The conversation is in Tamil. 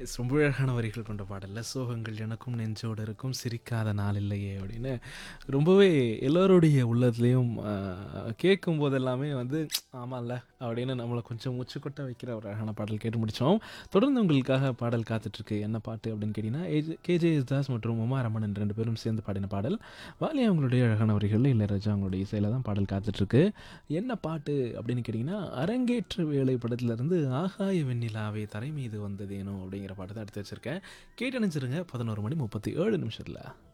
எஸ் ரொம்ப அழகான வரிகள் கொண்ட பாடல்ல சோகங்கள் எனக்கும் நெஞ்சோடு இருக்கும் சிரிக்காத நாள் இல்லையே அப்படின்னு ரொம்பவே எல்லோருடைய உள்ளத்துலேயும் கேட்கும் போதெல்லாமே வந்து ஆமாம்ல அப்படின்னு நம்மளை கொஞ்சம் மூச்சு கொட்ட வைக்கிற ஒரு அழகான பாடல் கேட்டு முடித்தோம் தொடர்ந்து உங்களுக்காக பாடல் காத்துட்ருக்கு என்ன பாட்டு அப்படின்னு கேட்டிங்கன்னா கேஜே தாஸ் மற்றும் உமா ரமணன் ரெண்டு பேரும் சேர்ந்து பாடின பாடல் வாலி அவங்களுடைய அழகான வரிகளில் இளையராஜா அவங்களுடைய இசையில் தான் பாடல் காத்துட்ருக்கு என்ன பாட்டு அப்படின்னு கேட்டிங்கன்னா அரங்கேற்ற வேலை படத்துலேருந்து ஆகாய வெண்ணிலாவே தரை மீது வந்ததேனோ அப்படிங்கிற பாட்டு தான் எடுத்து வச்சுருக்கேன் கேட்டு நினச்சிருங்க பதினோரு மணி முப்பத்தி ஏழு நிமிஷத்தில்